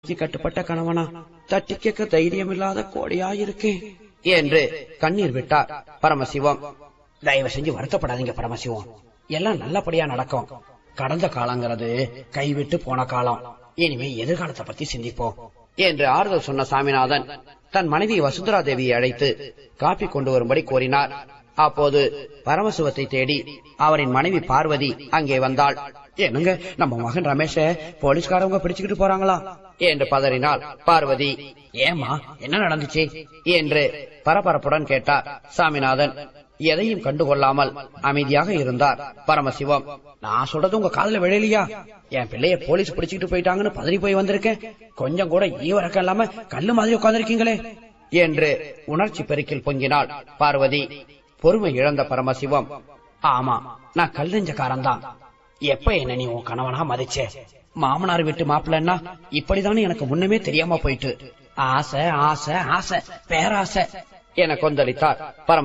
மனைவிக்கு கட்டுப்பட்ட கணவனா தட்டி கேட்க தைரியம் இல்லாத கோடையாயிருக்கேன் என்று கண்ணீர் விட்டார் பரமசிவம் தயவு செஞ்சு வருத்தப்படாதீங்க பரமசிவம் எல்லாம் நல்லபடியா நடக்கும் கடந்த காலங்கிறது கைவிட்டு போன காலம் இனிமே எதிர்காலத்தை பத்தி சிந்திப்போம் என்று ஆறுதல் சொன்ன சாமிநாதன் தன் மனைவி வசுந்தரா தேவியை அழைத்து காப்பி கொண்டு வரும்படி கோரினார் அப்போது பரமசிவத்தை தேடி அவரின் மனைவி பார்வதி அங்கே வந்தாள் என்னங்க நம்ம மகன் ரமேஷ போலீஸ்காரவங்க பிடிச்சுக்கிட்டு போறாங்களா என்று பதறினாள் பார்வதி ஏமா என்ன நடந்துச்சு என்று பரபரப்புடன் கேட்டார் சாமிநாதன் எதையும் கண்டுகொள்ளாமல் அமைதியாக இருந்தார் பரமசிவம் நான் சொல்றது உங்க காதுல விழலையா என் பிள்ளைய போலீஸ் பிடிச்சிட்டு போயிட்டாங்கன்னு பதறி போய் வந்திருக்கேன் கொஞ்சம் கூட ஈவரக்கம் இல்லாம கல்லு மாதிரி உட்கார்ந்திருக்கீங்களே என்று உணர்ச்சி பெருக்கில் பொங்கினாள் பார்வதி பொறுமை இழந்த பரமசிவம் ஆமா நான் கல் நெஞ்சக்காரன் தான் எப்ப என்ன நீ உன் கணவனா மதிச்சே மாமனார் வீட்டு மாப்பிள்ளன்னா இப்படிதானே எனக்கு முன்னமே தெரியாம போயிட்டு ஆசை ஆசை ஆசை பேராசை என கொந்தளித்தார் பரம